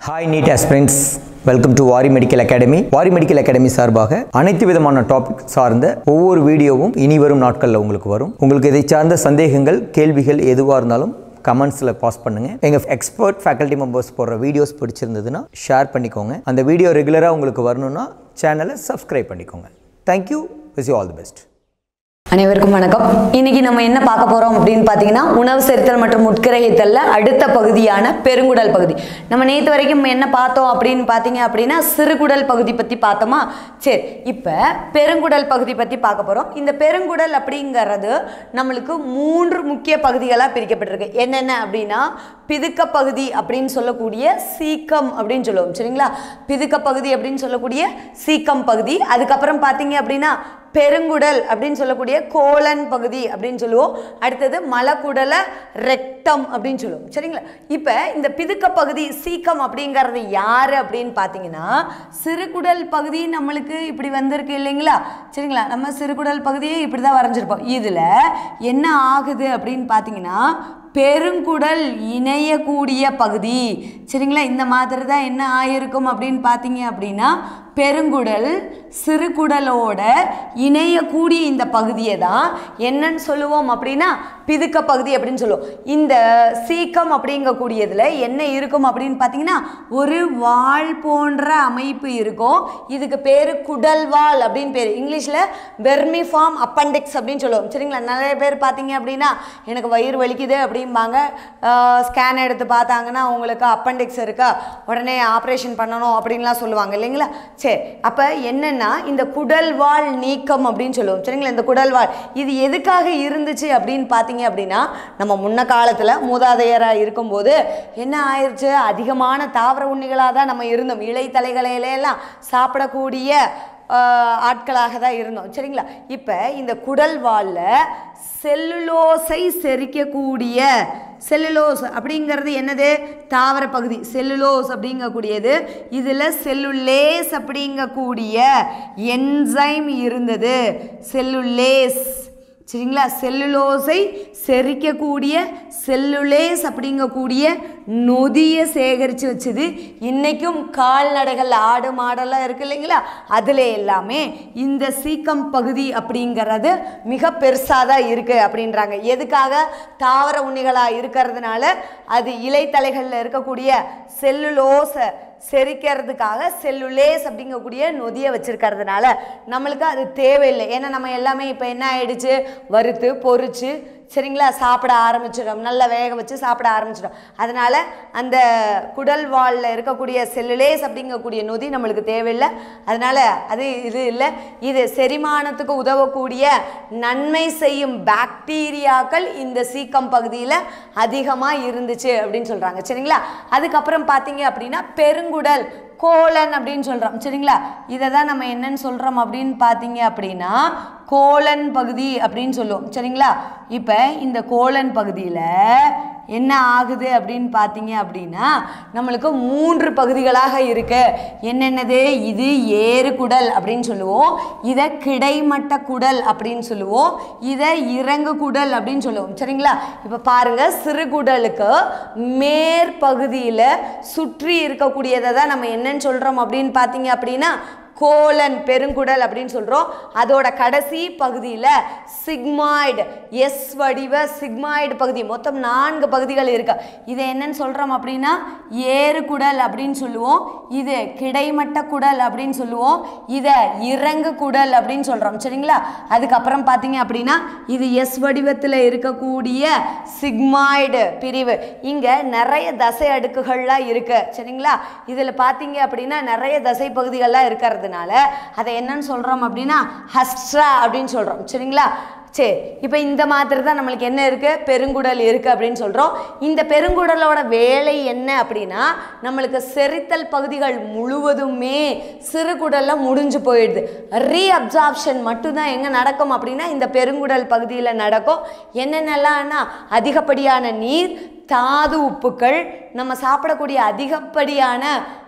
hi NEET aspirants welcome to Vaari medical academy Vaari medical academy சார்பாக அனைத்து விதமான டாபிக் சார்ந்த ஒவ்வொரு வீடியோவும் இனி வரும் நாட்களில் உங்களுக்கு வரும் உங்களுக்கு இதை சார்ந்த சந்தேகங்கள் கேள்விகள் எதுவாக இருந்தாலும் கமெண்ட்ஸில் பாஸ் பண்ணுங்கள் எங்கள் எக்ஸ்பர்ட் ஃபேக்கல்ட்டி மெம்பர்ஸ் போடுற வீடியோஸ் பிடிச்சிருந்ததுன்னா ஷேர் பண்ணிக்கோங்க அந்த வீடியோ ரெகுலராக உங்களுக்கு வரணும்னா சேனலை சப்ஸ்கிரைப் பண்ணிக்கோங்க thank you wish you all the best அனைவருக்கும் வணக்கம் இன்னைக்கு நம்ம என்ன பார்க்க போறோம் அப்படின்னு பார்த்தீங்கன்னா உணவு செரித்தல் மற்றும் உட்கிரகித்தல்ல அடுத்த பகுதியான பெருங்குடல் பகுதி நம்ம நேற்று வரைக்கும் என்ன பார்த்தோம் அப்படின்னு பார்த்தீங்க அப்படின்னா சிறுகுடல் பகுதி பற்றி பார்த்தோமா சரி இப்போ பெருங்குடல் பகுதி பற்றி பார்க்க போகிறோம் இந்த பெருங்குடல் அப்படிங்கிறது நம்மளுக்கு மூன்று முக்கிய பகுதிகளாக பிரிக்கப்பட்டிருக்கு என்னென்ன அப்படின்னா பிதுக்க பகுதி அப்படின்னு சொல்லக்கூடிய சீக்கம் அப்படின்னு சொல்லுவோம் சரிங்களா பிதுக்க பகுதி அப்படின்னு சொல்லக்கூடிய சீக்கம் பகுதி அதுக்கப்புறம் பார்த்தீங்க அப்படின்னா பெருங்குடல் அப்படின்னு சொல்லக்கூடிய கோலன் பகுதி அப்படின்னு சொல்லுவோம் அடுத்தது மலக்குடல ரெக்டம் அப்படின்னு சொல்லுவோம் சரிங்களா இப்போ இந்த பிதுக்க பகுதி சீக்கம் அப்படிங்கிறது யார் அப்படின்னு பார்த்தீங்கன்னா சிறுகுடல் பகுதி நம்மளுக்கு இப்படி வந்திருக்கு இல்லைங்களா சரிங்களா நம்ம சிறுகுடல் பகுதியை இப்படி தான் வரைஞ்சிருப்போம் இதில் என்ன ஆகுது அப்படின்னு பார்த்தீங்கன்னா பெருங்குடல் இணையக்கூடிய பகுதி சரிங்களா இந்த மாதிரி தான் என்ன ஆயிருக்கும் அப்படின்னு பார்த்தீங்க அப்படின்னா பெருங்குடல் சிறுகுடலோட இணையக்கூடிய இந்த பகுதியை தான் என்னன்னு சொல்லுவோம் அப்படின்னா பிதுக்க பகுதி அப்படின்னு சொல்லுவோம் இந்த சீக்கம் அப்படிங்கக்கூடியதில் என்ன இருக்கும் அப்படின்னு பார்த்தீங்கன்னா ஒரு வால் போன்ற அமைப்பு இருக்கும் இதுக்கு பேர் குடல்வால் அப்படின்னு பேர் இங்கிலீஷில் வெர்மிஃபார்ம் அப்பண்டிக்ஸ் அப்படின்னு சொல்லுவோம் சரிங்களா நிறைய பேர் பார்த்தீங்க அப்படின்னா எனக்கு வயிறு வலிக்குது அப்படிம்பாங்க ஸ்கேன் எடுத்து பார்த்தாங்கன்னா உங்களுக்கு அப்பண்டிக்ஸ் இருக்கா உடனே ஆப்ரேஷன் பண்ணணும் அப்படின்லாம் சொல்லுவாங்க இல்லைங்களா சரி அப்போ என்னென்னா இந்த குடல்வால் நீக்கம் அப்படின்னு சொல்லுவோம் சரிங்களா இந்த குடல்வால் இது எதுக்காக இருந்துச்சு அப்படின்னு பார்த்தீங்க அப்படின்னா நம்ம முன்ன காலத்தில் மூதாதையராக இருக்கும்போது என்ன ஆயிடுச்சு அதிகமான தாவர உண்ணிகளாக தான் நம்ம இருந்தோம் இலைத்தலைகளையெல்லாம் சாப்பிடக்கூடிய ஆஹ், ஆட்களாக தான் இருந்தோம் சரிங்களா இப்போ இந்த குடல் வாலில் செல்லுலோஸை செரிக்கக்கூடிய செல்லுலோஸ் அப்படிங்கிறது என்னது தாவர பகுதி செல்லுலோஸ் அப்படிங்கக்கூடியது இதில் செல்லுலேஸ் அப்படிங்கக்கூடிய என்சைம் இருந்தது செல்லுலேஸ் சரிங்களா செல்லுலோஸை செரிக்கக்கூடிய செல்லுலேஸ் அப்படிங்கக்கூடிய நொதியை சேகரித்து வச்சது இன்றைக்கும் கால்நடைகள் ஆடு மாடெல்லாம் இருக்கு இல்லைங்களா அதில் எல்லாமே இந்த சீக்கம் பகுதி அப்படிங்கிறது மிக பெருசாக தான் இருக்குது அப்படின்றாங்க எதுக்காக தாவர உண்ணிகளாக இருக்கிறதுனால அது இலைத்தலைகளில் இருக்கக்கூடிய செல்லுலோஸை செரிக்கிறதுக்காக செல்லுலேஸ் அப்படிங்கக்கூடிய நொதியை வச்சிருக்கிறதுனால நம்மளுக்கு அது தேவையில்லை ஏன்னா நம்ம எல்லாமே இப்போ என்ன ஆயிடுச்சு வறுத்து பொரிச்சு சரிங்களா சாப்பிட ஆரம்பிச்சிடும் நல்லா வேக வச்சு சாப்பிட ஆரம்பிச்சிடும் அதனால் அந்த குடல் வாலில் இருக்கக்கூடிய செல்லுலேஸ் அப்படிங்கக்கூடிய நொதி நம்மளுக்கு தேவையில்லை அதனால் அது இது இல்லை இது செரிமானத்துக்கு உதவக்கூடிய நன்மை செய்யும் பாக்டீரியாக்கள் இந்த சீக்கம் பகுதியில் அதிகமாக இருந்துச்சு அப்படின்னு சொல்கிறாங்க சரிங்களா அதுக்கப்புறம் பார்த்தீங்க அப்படின்னா பெருங்குடல் கோலன் அப்படின்னு சொல்கிறோம் சரிங்களா இதை தான் நம்ம என்னன்னு சொல்கிறோம் அப்படின்னு பார்த்தீங்க அப்படின்னா கோலன் பகுதி அப்படின்னு சொல்லுவோம் சரிங்களா இப்போ இந்த கோலன் பகுதியில் என்ன ஆகுது அப்படின்னு பார்த்தீங்க அப்படின்னா நம்மளுக்கு மூன்று பகுதிகளாக இருக்கு என்னென்னது இது ஏறு குடல் அப்படின்னு சொல்லுவோம் இதை கிடைமட்ட குடல் அப்படின்னு சொல்லுவோம் இதை இறங்கு குடல் அப்படின்னு சொல்லுவோம் சரிங்களா இப்போ பாருங்க சிறுகுடலுக்கு மேற்பகுதியில் சுற்றி இருக்கக்கூடியதை தான் நம்ம என்னன்னு சொல்கிறோம் அப்படின்னு பார்த்தீங்க அப்படின்னா கோலன் பெருங்குடல் அப்படின்னு சொல்கிறோம் அதோட கடைசி பகுதியில் சிக்மாய்டு எஸ் வடிவ சிக்மாய்டு பகுதி மொத்தம் நான்கு பகுதிகள் இருக்கு இதை என்னன்னு சொல்கிறோம் அப்படின்னா ஏறு குடல் அப்படின்னு சொல்லுவோம் இது கிடைமட்ட குடல் அப்படின்னு சொல்லுவோம் இதை இறங்கு குடல் அப்படின்னு சொல்கிறோம் சரிங்களா அதுக்கப்புறம் பார்த்தீங்க அப்படின்னா இது எஸ் வடிவத்தில் இருக்கக்கூடிய சிக்மாய்டு பிரிவு இங்கே நிறைய தசை அடுக்குகள்லாம் இருக்கு சரிங்களா இதில் பார்த்தீங்க அப்படின்னா நிறைய தசை பகுதிகள்லாம் இருக்கிறதுனால அதை என்னன்னு சொல்கிறோம் அப்படின்னா ஹஸ்ட்ரா அப்படின்னு சொல்கிறோம் சரிங்களா சரி இப்போ இந்த மாதிரி தான் நம்மளுக்கு என்ன இருக்குது பெருங்குடல் இருக்குது அப்படின்னு சொல்கிறோம் இந்த பெருங்குடலோட வேலை என்ன அப்படின்னா நம்மளுக்கு செரித்தல் பகுதிகள் முழுவதுமே சிறுகுடலில் முடிஞ்சு போயிடுது ரீஅப்சார்ப்ஷன் மட்டும்தான் எங்கே நடக்கும் அப்படின்னா இந்த பெருங்குடல் பகுதியில் நடக்கும் என்னென்னலாம்னா அதிகப்படியான நீர் தாது உப்புக்கள் நம்ம சாப்பிடக்கூடிய அதிகப்படியான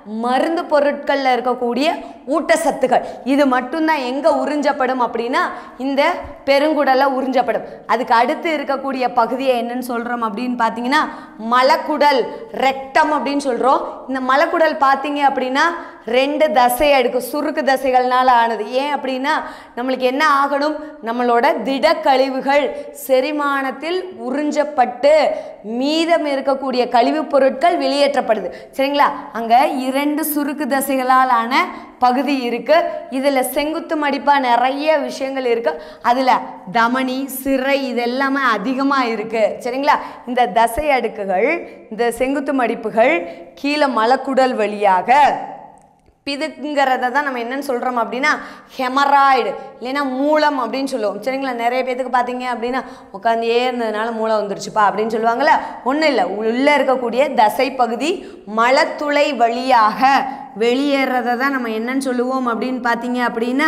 மருந்து பொருட்களில் இருக்கக்கூடிய ஊட்டச்சத்துக்கள் இது மட்டும்தான் எங்கே உறிஞ்சப்படும் அப்படின்னா இந்த பெருங்குடலை உறிஞ்சப்படும் அதுக்கு அடுத்து இருக்கக்கூடிய பகுதியை என்னன்னு சொல்கிறோம் அப்படின்னு பார்த்தீங்கன்னா மலக்குடல் ரெக்டம் அப்படின்னு சொல்கிறோம் இந்த மலக்குடல் பார்த்தீங்க அப்படின்னா ரெண்டு தசை அடுக்கு சுருக்கு தசைகள்னால ஆனது ஏன் அப்படின்னா நம்மளுக்கு என்ன ஆகணும் நம்மளோட திடக்கழிவுகள் செரிமானத்தில் உறிஞ்சப்பட்டு மீதம் இருக்கக்கூடிய கழிவுப் பொருட்கள் வெளியேற்றப்படுது சரிங்களா அங்கே இரண்டு சுருக்கு தசைகளால் ஆன பகுதி இருக்கு இதில் செங்குத்து மடிப்பா நிறைய விஷயங்கள் இருக்கு அதில் தமனி சிறை இது எல்லாமே அதிகமாக இருக்கு சரிங்களா இந்த தசை அடுக்குகள் இந்த செங்குத்து மடிப்புகள் கீழே மலக்குடல் வழியாக பிதுங்கிறத தான் நம்ம என்னன்னு சொல்கிறோம் அப்படின்னா ஹெமராய்டு இல்லைன்னா மூலம் அப்படின்னு சொல்லுவோம் சரிங்களா நிறைய பேத்துக்கு பார்த்தீங்க அப்படின்னா உட்காந்து ஏறினதுனால மூளை வந்துருச்சுப்பா அப்படின்னு சொல்லுவாங்கள்ல ஒன்றும் இல்லை உள்ளே இருக்கக்கூடிய தசை பகுதி மலத்துளை வழியாக வெளியேறதை தான் நம்ம என்னன்னு சொல்லுவோம் அப்படின்னு பார்த்தீங்க அப்படின்னா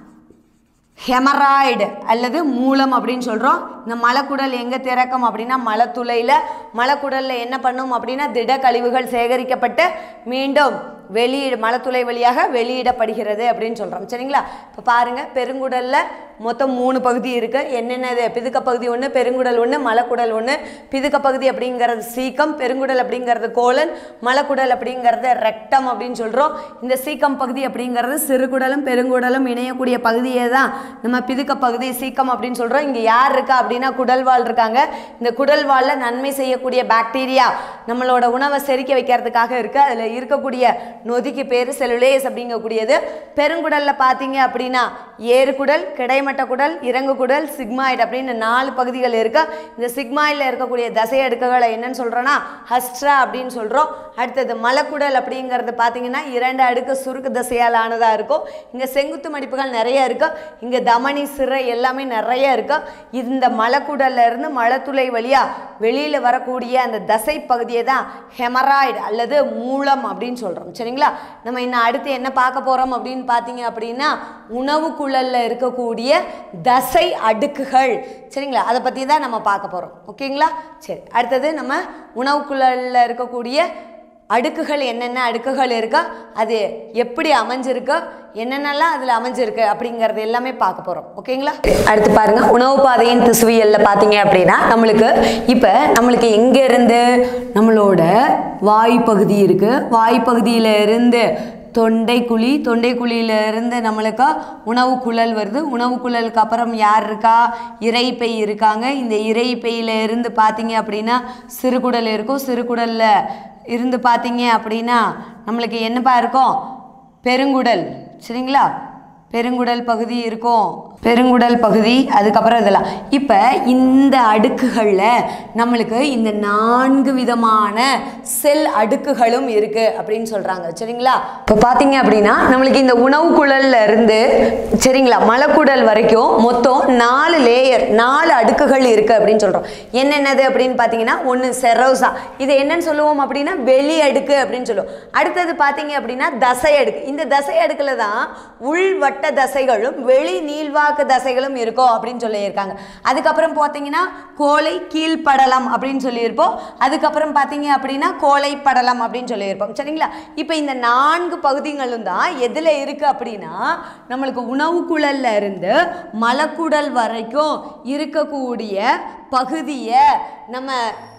ஹெமராய்டு அல்லது மூலம் அப்படின்னு சொல்கிறோம் இந்த மலக்குடல் எங்கே திறக்கும் அப்படின்னா மலத்துளையில் மலக்குடலில் என்ன பண்ணும் அப்படின்னா திட கழிவுகள் சேகரிக்கப்பட்டு மீண்டும் வெளியிட மலத்துளை வழியாக வெளியிடப்படுகிறது அப்படின்னு சொல்கிறோம் சரிங்களா இப்போ பாருங்கள் பெருங்குடலில் மொத்தம் மூணு பகுதி இருக்குது என்னென்னது பிதுக்க பகுதி ஒன்று பெருங்குடல் ஒன்று மலக்குடல் ஒன்று பிதுக்க பகுதி அப்படிங்கிறது சீக்கம் பெருங்குடல் அப்படிங்கிறது கோலன் மலக்குடல் அப்படிங்கிறது ரெக்டம் அப்படின்னு சொல்கிறோம் இந்த சீக்கம் பகுதி அப்படிங்கிறது சிறுகுடலும் பெருங்குடலும் இணையக்கூடிய பகுதியே தான் நம்ம பிதுக்க பகுதி சீக்கம் அப்படின்னு சொல்கிறோம் இங்கே யார் இருக்கா அப்படின்னா குடல்வால் இருக்காங்க இந்த குடல்வாலில் நன்மை செய்யக்கூடிய பாக்டீரியா நம்மளோட உணவை செரிக்க வைக்கிறதுக்காக இருக்குது அதில் இருக்கக்கூடிய நொதிக்கு பேர் செல்லுலேஸ் அப்படிங்கக்கூடியது பெருங்குடலில் பார்த்தீங்க அப்படின்னா ஏறுகுடல் கிடைமட்ட குடல் இறங்கு குடல் சிக்மாய்டு அப்படின்னு நாலு பகுதிகள் இருக்கு இந்த சிக்மாயில் இருக்கக்கூடிய தசை அடுக்குகளை என்னன்னு சொல்கிறோன்னா ஹஸ்ட்ரா அப்படின்னு சொல்கிறோம் அடுத்தது மலக்குடல் அப்படிங்கிறது பார்த்தீங்கன்னா இரண்டு அடுக்கு சுருக்கு தசையால் ஆனதாக இருக்கும் இங்கே செங்குத்து மடிப்புகள் நிறைய இருக்கு இங்கே தமனி சிறை எல்லாமே நிறைய இருக்கு இந்த மலக்குடல்ல இருந்து மலத்துளை வழியாக வெளியில் வரக்கூடிய அந்த தசை பகுதியை தான் ஹெமராய்டு அல்லது மூலம் அப்படின்னு சொல்கிறோம் சரிங்களா நம்ம இன்னும் அடுத்து என்ன பார்க்க போகிறோம் அப்படின்னு பார்த்தீங்க அப்படின்னா உணவு குழல்ல இருக்கக்கூடிய தசை அடுக்குகள் சரிங்களா அதை பற்றி தான் நம்ம பார்க்க போகிறோம் ஓகேங்களா சரி அடுத்தது நம்ம உணவு குழல்ல இருக்கக்கூடிய அடுக்குகள் என்னென்ன அடுக்குகள் இருக்கா அது எப்படி அமைஞ்சிருக்கு என்னென்னலாம் அதில் அமைஞ்சிருக்கு அப்படிங்கிறது எல்லாமே பார்க்க போகிறோம் ஓகேங்களா அடுத்து பாருங்க உணவு பாதையின் திசுவியல்ல பார்த்தீங்க அப்படின்னா நம்மளுக்கு இப்போ நம்மளுக்கு எங்கேருந்து நம்மளோட வாய் பகுதி இருக்குது வாய் பகுதியில இருந்து தொண்டைக்குழி தொண்டைக்குழியில இருந்து நம்மளுக்கு உணவு குழல் வருது உணவு குழலுக்கு அப்புறம் யார் இருக்கா இறைப்பை இருக்காங்க இந்த இறைப்பையில இருந்து பார்த்தீங்க அப்படின்னா சிறுகுடல் இருக்கும் சிறுகுடல்ல இருந்து பார்த்தீங்க அப்படின்னா நம்மளுக்கு என்னப்பா இருக்கும் பெருங்குடல் சரிங்களா பெருங்குடல் பகுதி இருக்கும் பெருங்குடல் பகுதி அதுக்கப்புறம் இதெல்லாம் இப்போ இந்த அடுக்குகளில் நம்மளுக்கு இந்த நான்கு விதமான செல் அடுக்குகளும் இருக்குது அப்படின்னு சொல்கிறாங்க சரிங்களா இப்போ பார்த்தீங்க அப்படின்னா நம்மளுக்கு இந்த உணவு குழல்ல இருந்து சரிங்களா மலக்குடல் வரைக்கும் மொத்தம் நாலு லேயர் நாலு அடுக்குகள் இருக்குது அப்படின்னு சொல்கிறோம் என்னென்னது அப்படின்னு பார்த்தீங்கன்னா ஒன்று செரோசா இது என்னன்னு சொல்லுவோம் அப்படின்னா வெளி அடுக்கு அப்படின்னு சொல்லுவோம் அடுத்தது பார்த்தீங்க அப்படின்னா தசை அடுக்கு இந்த தசை அடுக்கில் தான் உள்வட்ட தசைகளும் வெளி நீள்வாக்கு தசைகளும் இருக்கும் அப்படின்னு சொல்லியிருக்காங்க அதுக்கப்புறம் பார்த்தீங்கன்னா கோலை கீழ்ப்படலம் அப்படின்னு சொல்லியிருப்போம் அதுக்கப்புறம் பார்த்தீங்க அப்படின்னா கோலை படலம் அப்படின்னு சொல்லியிருப்போம் சரிங்களா இப்போ இந்த நான்கு பகுதிகளும் தான் எதில் இருக்குது அப்படின்னா நம்மளுக்கு உணவு குழல்ல இருந்து மலக்குடல் வரைக்கும் இருக்கக்கூடிய பகுதியை நம்ம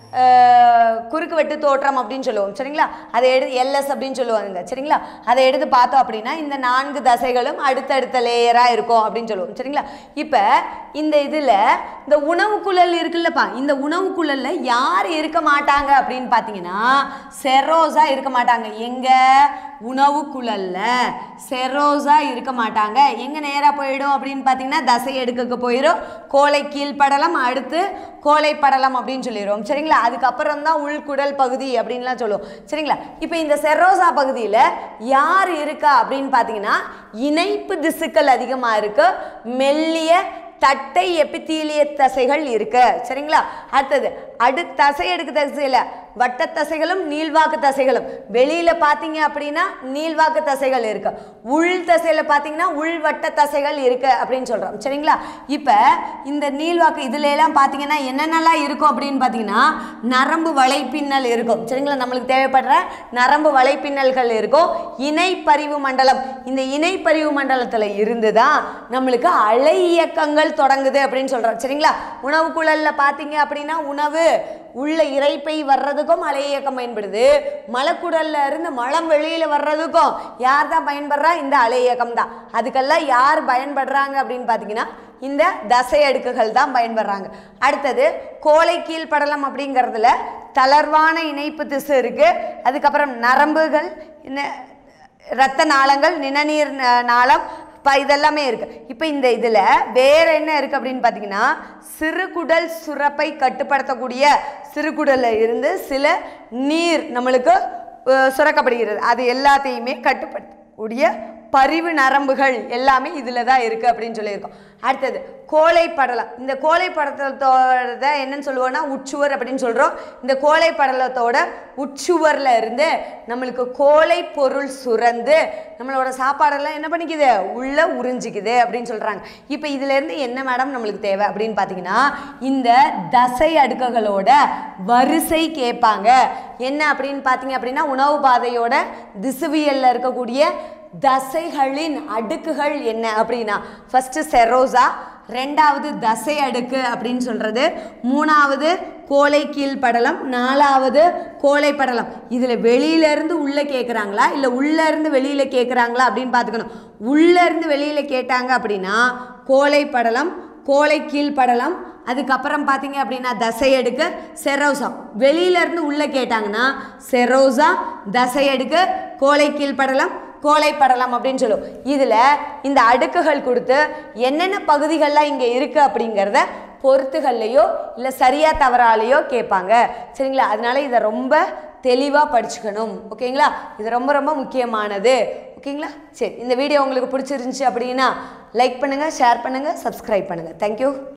அஹ், குறுக்கு வெட்டு தோற்றம் அப்படின்னு சொல்லுவோம் சரிங்களா அதை எடுத்து எல்எஸ் அப்படின்னு சொல்லுவாங்க சரிங்களா அதை எடுத்து பார்த்தோம் அப்படின்னா இந்த நான்கு தசைகளும் அடுத்தடுத்த லேயராக இருக்கும் அப்படின்னு சொல்லுவோம் சரிங்களா இப்போ இந்த இதில் இந்த உணவு குழல் இருக்குல்லப்பா இந்த உணவு குழல்ல யார் இருக்க மாட்டாங்க அப்படின்னு பார்த்தீங்கன்னா செரோஸா இருக்க மாட்டாங்க எங்க உணவு குழல்ல செரோஸா இருக்க மாட்டாங்க எங்க நேரா போயிடும் அப்படின்னு பார்த்தீங்கன்னா தசை எடுக்கக்கு போயிடும் கோலை கீழ்ப்படலம் அடுத்து கோலை படலம் அப்படின்னு சொல்லிடுவோம் சரிங்களா அதுக்கப்புறம் தான் உள்குடல் பகுதி அப்படின்லாம் சொல்லுவோம் சரிங்களா இப்போ இந்த செரோசா பகுதியில் யார் இருக்கா அப்படின்னு பார்த்தீங்கன்னா இணைப்பு திசுக்கள் அதிகமாக இருக்கு மெல்லிய தட்டை எபித்தீலிய தசைகள் இருக்கு சரிங்களா அடுத்தது அடு தசை அடுக்கு தசையில் வட்ட தசைகளும் நீள்வாக்கு தசைகளும் வெளியில பார்த்தீங்க அப்படின்னா நீள்வாக்கு தசைகள் இருக்கு உள் தசையில பார்த்தீங்கன்னா உள் வட்ட தசைகள் இருக்கு அப்படின்னு சொல்றோம் சரிங்களா இப்போ இந்த நீள்வாக்கு இதுல எல்லாம் பார்த்தீங்கன்னா என்னென்னலாம் இருக்கும் அப்படின்னு பார்த்தீங்கன்னா நரம்பு வலைப்பின்னல் இருக்கும் சரிங்களா நம்மளுக்கு தேவைப்படுற நரம்பு வலைப்பின்னல்கள் இருக்கும் இணைப்பரிவு மண்டலம் இந்த இணைப்பரிவு மண்டலத்தில் இருந்து தான் நம்மளுக்கு அலை இயக்கங்கள் தொடங்குது அப்படின்னு சொல்றோம் சரிங்களா உணவு குழல்ல பார்த்தீங்க அப்படின்னா உணவு உள்ள இறைப்பை வர்றதுக்கும் அலை இயக்கம் பயன்படுது மலக்குடல்ல இருந்து மலம் வெளியில வர்றதுக்கும் யார் தான் பயன்படுறா இந்த அலை இயக்கம் தான் அதுக்கெல்லாம் யார் பயன்படுறாங்க அப்படின்னு பார்த்தீங்கன்னா இந்த தசை அடுக்குகள் தான் பயன்படுறாங்க அடுத்தது கோலை கீழ்ப்படலம் அப்படிங்கிறதுல தளர்வான இணைப்பு திசு இருக்கு அதுக்கப்புறம் நரம்புகள் ந- இரத்த நாளங்கள் நிணநீர் ந- நாளம் இப்போ இதெல்லாமே இருக்கு இப்போ இந்த இதில் வேற என்ன இருக்கு அப்படின்னு பார்த்தீங்கன்னா சிறுகுடல் சுரப்பை கட்டுப்படுத்தக்கூடிய சிறுகுடல்ல இருந்து சில நீர் நம்மளுக்கு அஹ், சுரக்கப்படுகிறது அது எல்லாத்தையுமே கட்டுப்படுத்தக்கூடிய பரிவு நரம்புகள் எல்லாமே இதில் தான் இருக்குது அப்படின்னு சொல்லியிருக்கோம் அடுத்தது கோலை படலம் இந்த கோலை படலத்தோட என்னன்னு சொல்லுவோம்னா உச்சுவர் அப்படின்னு சொல்கிறோம் இந்த கோலை படலத்தோட உச்சுவரில் இருந்து நம்மளுக்கு கோலை பொருள் சுரந்து நம்மளோட சாப்பாடெல்லாம் என்ன பண்ணிக்குது உள்ள உறிஞ்சிக்குது அப்படின்னு சொல்கிறாங்க இப்போ இதுலேருந்து என்ன மேடம் நம்மளுக்கு தேவை அப்படின்னு பார்த்தீங்கன்னா இந்த தசை அடுக்குகளோட வரிசை கேட்பாங்க என்ன அப்படின்னு பார்த்தீங்க அப்படின்னா உணவு பாதையோட திசுவியல்ல இருக்கக்கூடிய தசைகளின் அடுக்குகள் என்ன அப்படின்னா ஃபஸ்ட்டு செரோசா ரெண்டாவது தசை அடுக்கு அப்படின்னு சொல்கிறது மூணாவது கோலை கீழ்ப்படலம் நாலாவது கோலை படலம் இதில் வெளியிலேருந்து உள்ளே கேட்குறாங்களா இல்லை உள்ளேருந்து வெளியில் கேட்குறாங்களா அப்படின்னு பார்த்துக்கணும் உள்ளேருந்து வெளியில் கேட்டாங்க அப்படின்னா கோலை படலம் கோலை கீழ்ப்படலம் அதுக்கப்புறம் பார்த்தீங்க அப்படின்னா தசை அடுக்கு செரோசா வெளியிலேருந்து உள்ளே கேட்டாங்கன்னா செரோசா தசை அடுக்கு கோலை கீழ்ப்படலம் கோலை படலம் அப்படின்னு சொல்லுவோம் இதில் இந்த அடுக்குகள் கொடுத்து என்னென்ன பகுதிகள்லாம் இங்கே இருக்குது அப்படிங்கிறத பொறுத்துகள்லையோ இல்லை சரியா தவறாலையோ கேட்பாங்க சரிங்களா அதனால இதை ரொம்ப தெளிவாக படிச்சுக்கணும் ஓகேங்களா இது ரொம்ப ரொம்ப முக்கியமானது ஓகேங்களா சரி இந்த வீடியோ உங்களுக்கு பிடிச்சிருந்துச்சி அப்படின்னா லைக் பண்ணுங்கள் ஷேர் பண்ணுங்கள் சப்ஸ்கிரைப் பண்ணுங்கள் தேங்க்யூ